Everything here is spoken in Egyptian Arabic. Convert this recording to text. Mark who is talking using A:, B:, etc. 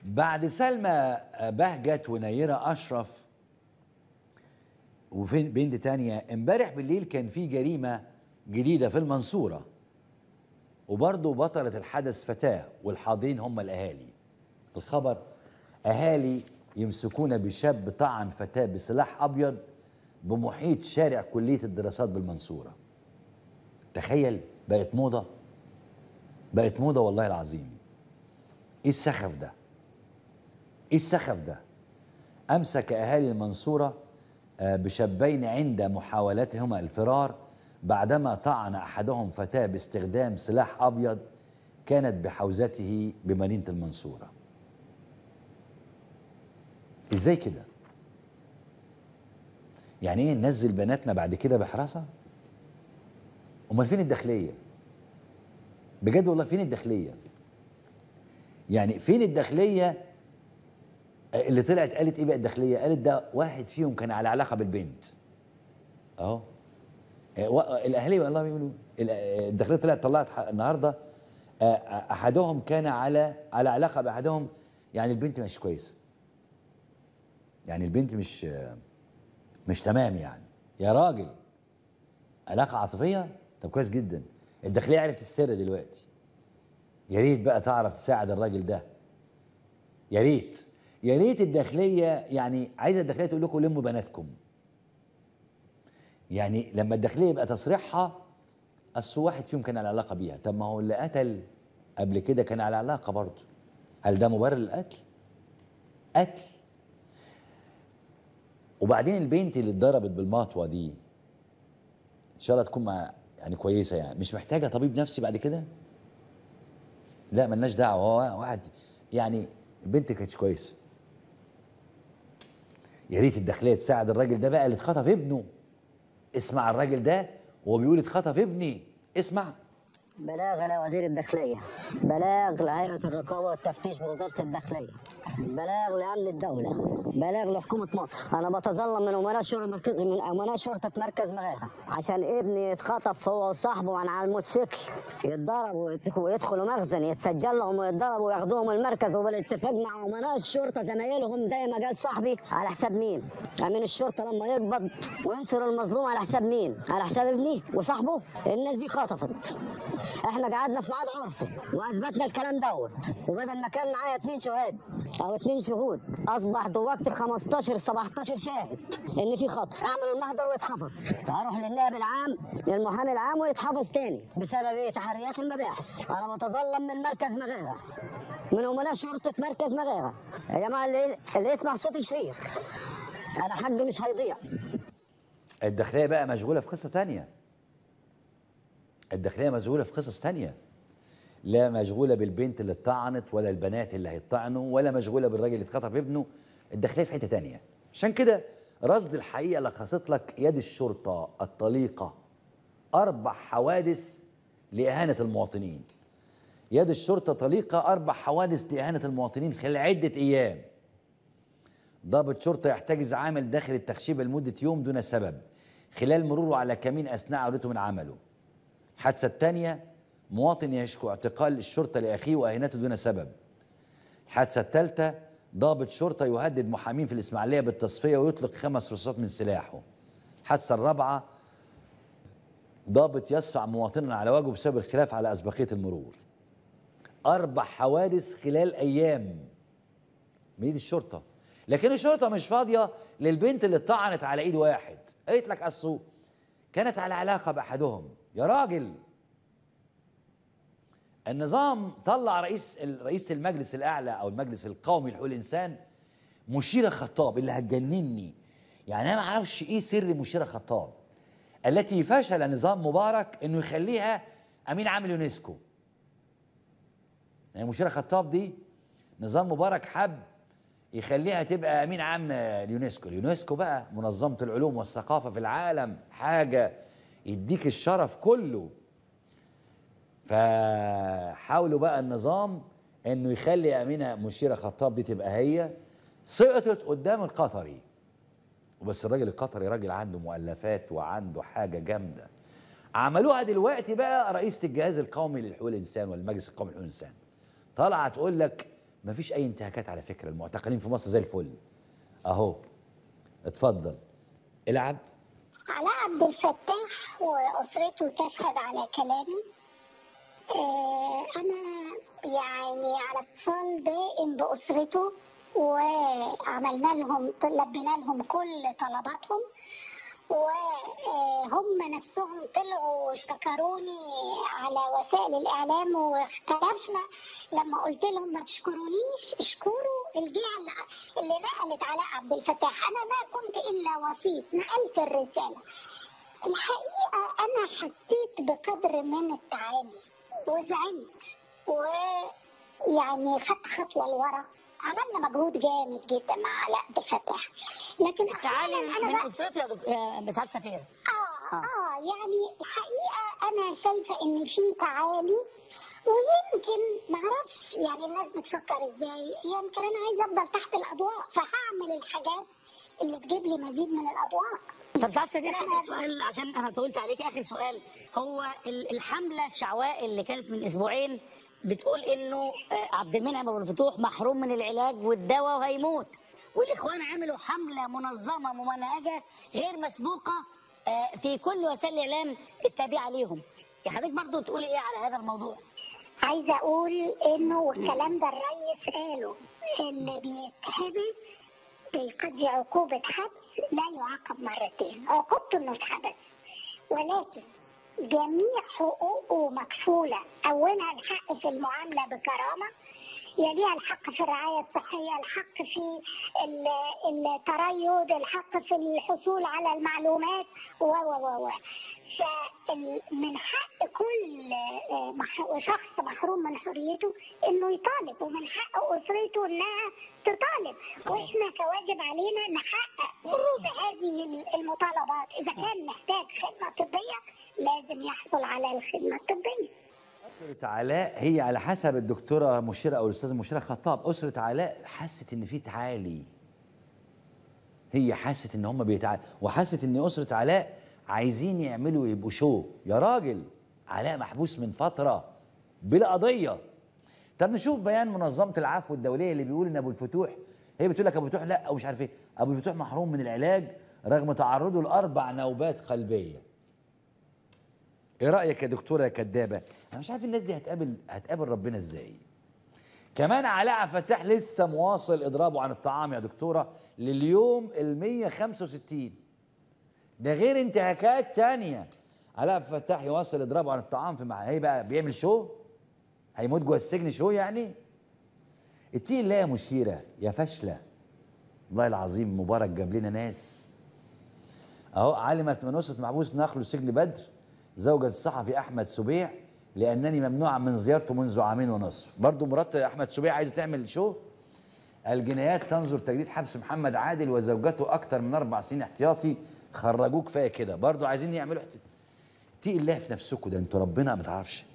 A: بعد سلمى بهجت ونيرة أشرف وفين بنت تانية امبارح بالليل كان في جريمة جديدة في المنصورة وبرضه بطلة الحدث فتاة والحاضرين هم الأهالي الخبر أهالي يمسكون بشاب طعن فتاة بسلاح أبيض بمحيط شارع كلية الدراسات بالمنصورة تخيل بقت موضة بقت موضة والله العظيم ايه السخف ده ايه السخف ده امسك اهالي المنصوره آه، بشابين عند محاولتهما الفرار بعدما طعن احدهم فتاه باستخدام سلاح ابيض كانت بحوزته بمدينه المنصوره ازاي كده يعني ايه ننزل بناتنا بعد كده بحراسه امال فين الداخليه بجد والله فين الداخليه يعني فين الداخليه اللي طلعت قالت ايه بقى الداخليه قالت ده واحد فيهم كان على علاقه بالبنت اهو آه، و- الاهليه والله بيقولوا ال- آه، الداخليه طلعت طلعت ح- النهارده آه، احدهم كان على على علاقه باحدهم يعني البنت مش كويسه يعني البنت مش آه، مش تمام يعني يا راجل علاقه عاطفيه طب كويس جدا الداخليه عرفت السر دلوقتي يا ريت بقى تعرف تساعد الراجل ده يا ريت يا ريت الداخليه يعني عايزه الداخليه تقول لكم لموا بناتكم يعني لما الداخليه يبقى تصريحها اصل واحد فيهم كان على علاقه بيها طب ما هو اللي قتل قبل كده كان على علاقه برضه هل ده مبرر للقتل قتل وبعدين البنت اللي اتضربت بالمطوه دي ان شاء الله تكون مع يعني كويسه يعني مش محتاجه طبيب نفسي بعد كده لا ملناش دعوه هو واحد يعني البنت كانتش كويسه يا ريت الداخليه تساعد الراجل ده بقى اللي اتخطف ابنه اسمع الراجل ده وهو بيقول اتخطف ابني اسمع
B: بلاغ لوزير الداخلية بلاغ لهيئة الرقابة والتفتيش بوزارة الداخلية بلاغ لأمن الدولة بلاغ لحكومة مصر أنا بتظلم من أمناء شرطة من أمناء شرطة مركز مغاغة عشان ابني يتخطف هو وصاحبه من على الموتوسيكل يتضربوا ويت- ويدخلوا مخزن يتسجل لهم ويتضربوا وياخدوهم المركز وبالاتفاق مع أمناء الشرطة زمايلهم زي ما قال صاحبي على حساب مين؟ أمين الشرطة لما يقبض وينصر المظلوم على حساب مين؟ على حساب ابني وصاحبه الناس دي خطفت احنا قعدنا في ميعاد عرفي واثبتنا الكلام دوت وبدل ما كان معايا اتنين شهاد او اتنين شهود اصبح دلوقتي 15 17 شاهد ان في خطف اعمل المحضر ويتحفظ اروح للنائب العام للمحامي العام ويتحفظ تاني بسبب ايه تحريات المباحث انا بتظلم من مركز مغاغه من امناء شرطه مركز مغاغه يا جماعه اللي, اللي يسمع صوتي يشير انا حقي مش هيضيع
A: الداخليه بقى مشغوله في قصه تانية الداخليه مشغوله في قصص تانية لا مشغوله بالبنت اللي اتطعنت ولا البنات اللي هيطعنوا ولا مشغوله بالراجل اللي اتخطف ابنه الداخليه في حته تانية عشان كده رصد الحقيقه لخصت لك يد الشرطه الطليقه اربع حوادث لاهانه المواطنين يد الشرطه طليقه اربع حوادث لاهانه المواطنين خلال عده ايام ضابط شرطه يحتجز عامل داخل التخشيبه لمده يوم دون سبب خلال مروره على كمين اثناء عودته من عمله الحادثه الثانيه مواطن يشكو اعتقال الشرطه لاخيه واهانته دون سبب الحادثه الثالثه ضابط شرطه يهدد محامين في الاسماعيليه بالتصفيه ويطلق خمس رصاصات من سلاحه الحادثه الرابعه ضابط يصفع مواطنا على وجهه بسبب الخلاف على اسبقيه المرور اربع حوادث خلال ايام من ايد الشرطه لكن الشرطه مش فاضيه للبنت اللي اتطعنت على ايد واحد قالت لك اصله كانت على علاقه باحدهم يا راجل النظام طلع رئيس رئيس المجلس الاعلى او المجلس القومي لحقوق الانسان مشيره خطاب اللي هتجنني يعني انا ما اعرفش ايه سر مشيره خطاب التي فشل نظام مبارك انه يخليها امين عام اليونسكو يعني مشيره خطاب دي نظام مبارك حب يخليها تبقى امين عام اليونسكو اليونسكو بقى منظمه العلوم والثقافه في العالم حاجه يديك الشرف كله فحاولوا بقى النظام انه يخلي امينه مشيره خطاب دي تبقى هي سقطت قدام القطري وبس الراجل القطري راجل عنده مؤلفات وعنده حاجه جامده عملوها دلوقتي بقى رئيسه الجهاز القومي لحقوق الانسان والمجلس القومي لحقوق الانسان طالعه تقول لك مفيش اي انتهاكات على فكره المعتقلين في مصر زي الفل اهو اتفضل العب
C: علاء عبد الفتاح وأسرته تشهد على كلامي آه، أنا يعني على اتصال دائم بأسرته وعملنا لهم لبينا لهم كل طلباتهم وهم نفسهم طلعوا واشتكروني على وسائل الإعلام واختلفنا لما قلت لهم ما تشكرونيش اشكروا الجهة اللي- اللي نقلت علاء عبد الفتاح أنا ما كنت إلا وسيط نقلت الرسالة الحقيقة أنا حسيت بقدر من التعالي وزعلت ويعني خدت خطوة لورا عملنا مجهود جامد جدا مع علاء عبد الفتاح لكن
B: تعالي
C: أحياناً أنا
B: من
C: بقى
B: اسرتي يا دكتور يا مساعد سفير
C: آه,
B: آه.
C: آه يعني الحقيقة أنا شايفة إن في تعالي ويمكن معرفش يعني الناس بتفكر إزاي يمكن أنا عايزة أفضل تحت الأضواء فهعمل الحاجات اللي تجيب لي مزيد من الأضواء
B: طب سعاد سفير اخر سؤال عشان انا طولت عليك اخر سؤال هو ال- الحمله الشعواء اللي كانت من اسبوعين بتقول انه آه، عبد المنعم ابو الفتوح محروم من العلاج والدواء وهيموت والاخوان عملوا حمله منظمه ممنهجه غير مسبوقه آه، في كل وسائل الاعلام التابعه ليهم يا حضرتك برضو تقولي ايه على هذا الموضوع
C: عايزة أقول إنه الكلام ده الرئيس قاله اللي بيتحبس بيقضي عقوبة حبس لا يعاقب مرتين عقوبته إنه اتحبس ولكن جميع حقوقه مكفولة أولها الحق في المعاملة بكرامة يليها الحق في الرعاية الصحية الحق في ال- التريض الحق في الحصول على المعلومات و و و و فمن حق كل آه، مح- شخص محروم من حريته انه يطالب ومن حق اسرته انها تطالب واحنا كواجب علينا نحقق هذه المطالبات اذا كان محتاج خدمه طبيه لازم يحصل على الخدمه الطبيه
A: أسرة علاء هي على حسب الدكتورة مشيرة أو الأستاذة مشيرة خطاب أسرة علاء حست إن في تعالي هي حست إن هم بيتعالوا وحست إن أسرة علاء عايزين يعملوا يبقوا شو يا راجل علاء محبوس من فترة بلا قضية طب نشوف بيان منظمة العفو الدولية اللي بيقول إن أبو الفتوح هي بتقول لك أبو الفتوح لا أو مش عارف إيه أبو الفتوح محروم من العلاج رغم تعرضه لأربع نوبات قلبية ايه رايك يا دكتوره يا كدابه انا مش عارف الناس دي هتقابل هتقابل ربنا ازاي كمان علاء عبد الفتاح لسه مواصل اضرابه عن الطعام يا دكتوره لليوم ال 165 ده غير انتهاكات تانية علاء عبد الفتاح يواصل اضرابه عن الطعام في مع هي بقى بيعمل شو هيموت جوه السجن شو يعني اتقي الله يا مشيره يا فاشله والله العظيم مبارك جاب لنا ناس اهو علمت من اسره محبوس نخل سجن بدر زوجة الصحفي احمد سبيع لانني ممنوعا من زيارته منذ عامين ونصف برضو مرات احمد سبيع عايزه تعمل شو الجنايات تنظر تجديد حبس محمد عادل وزوجته اكتر من اربع سنين احتياطي خرجوه كفايه كده برضو عايزين يعملوا احت... اتقي الله في نفسكم ده انتوا ربنا ما تعرفش